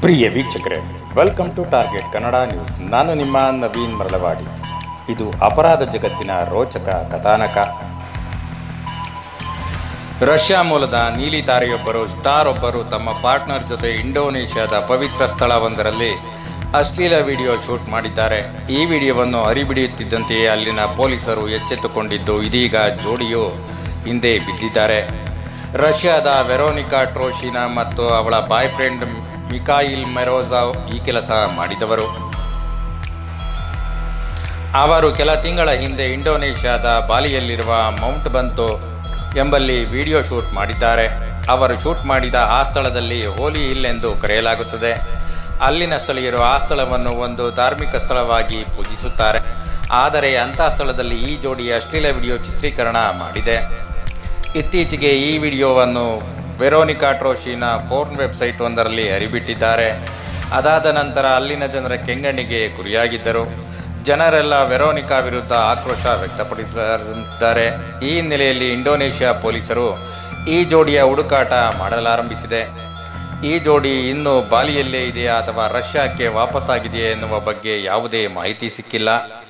ಪ್ರಿಯ ವೀಕ್ಷಕರೇ welcome to target Kannada news ನಾನು ನಿಮ್ಮ ನವೀನ್ ಮರಳವಾಡಿ ಇದು ಅಪರಾಧ ಜಗತ್ತಿನ ರೋಚಕ ಕಥಾನಕ ರಷ್ಯಾ ಮೂಲದ ನೀಲಿ ತಾರೆಯೊಬ್ಬರು ಸ್ಟಾರ್ ಒಬ್ಬರು ತಮ್ಮ ಪಾರ್ಟ್ನರ್ ಜೊತೆ ಇಂಡೋನೇಷ್ಯಾದ ಪವಿತ್ರ ಸ್ಥಳವೊಂದರಲ್ಲಿ ಅಶ್ಲೀಲ ವಿಡಿಯೋ ಶೂಟ್ ಮಾಡಿದ್ದಾರೆ ಈ ವಿಡಿಯೋವನ್ನು ಹರಿಬಿಡಿಯುತ್ತಿದ್ದಂತೆಯೇ ಅಲ್ಲಿನ ಪೊಲೀಸರು ಎಚ್ಚೆತ್ತುಕೊಂಡಿದ್ದು ಇದೀಗ ಜೋಡಿಯು ಹಿಂದೆ ಬಿದ್ದಿದ್ದಾರೆ ರಷ್ಯಾದ ವೆರೋನಿಕಾ ಟ್ರೋಶಿನಾ ಮತ್ತು ಅವಳ ಬಾಯ್ ಫ್ರೆಂಡ್ ಮಿಕಾಯಿಲ್ ಮೆರೋಜಾವ್ ಈ ಕೆಲಸ ಮಾಡಿದವರು ಅವರು ಕೆಲ ತಿಂಗಳ ಹಿಂದೆ ಇಂಡೋನೇಷ್ಯಾದ ಬಾಲಿಯಲ್ಲಿರುವ ಮೌಂಟ್ ಬಂತು ಎಂಬಲ್ಲಿ ವಿಡಿಯೋ ಶೂಟ್ ಮಾಡಿದ್ದಾರೆ ಅವರು ಶೂಟ್ ಮಾಡಿದ ಆ ಸ್ಥಳದಲ್ಲಿ ಹೋಲಿ ಹಿಲ್ ಎಂದು ಕರೆಯಲಾಗುತ್ತದೆ ಅಲ್ಲಿನ ಸ್ಥಳೀಯರು ಆ ಸ್ಥಳವನ್ನು ಒಂದು ಧಾರ್ಮಿಕ ಸ್ಥಳವಾಗಿ ಪೂಜಿಸುತ್ತಾರೆ ಆದರೆ ಅಂಥ ಸ್ಥಳದಲ್ಲಿ ಈ ಜೋಡಿ ಅಶ್ಲೀಲ ವಿಡಿಯೋ ಚಿತ್ರೀಕರಣ ಮಾಡಿದೆ ಇತ್ತೀಚೆಗೆ ಈ ವಿಡಿಯೋವನ್ನು ವೆರೋನಿಕಾ ಟ್ರೋಶಿನ ಫೋರ್ನ್ ವೆಬ್ಸೈಟ್ ಒಂದರಲ್ಲಿ ಹರಿಬಿಟ್ಟಿದ್ದಾರೆ ಅದಾದ ನಂತರ ಅಲ್ಲಿನ ಜನರ ಕೆಂಗಣ್ಣಿಗೆ ಗುರಿಯಾಗಿದ್ದರು ಜನರೆಲ್ಲ ವೆರೋನಿಕಾ ವಿರುದ್ಧ ಆಕ್ರೋಶ ವ್ಯಕ್ತಪಡಿಸಿದ್ದಾರೆ ಈ ಹಿನ್ನೆಲೆಯಲ್ಲಿ ಇಂಡೋನೇಷ್ಯಾ ಪೊಲೀಸರು ಈ ಜೋಡಿಯ ಹುಡುಕಾಟ ಮಾಡಲಾರಂಭಿಸಿದೆ ಈ ಜೋಡಿ ಇನ್ನು ಬಾಲಿಯಲ್ಲೇ ಇದೆಯಾ ಅಥವಾ ರಷ್ಯಾಕ್ಕೆ ವಾಪಸ್ಸಾಗಿದೆಯೇ ಎನ್ನುವ ಬಗ್ಗೆ ಯಾವುದೇ ಮಾಹಿತಿ ಸಿಕ್ಕಿಲ್ಲ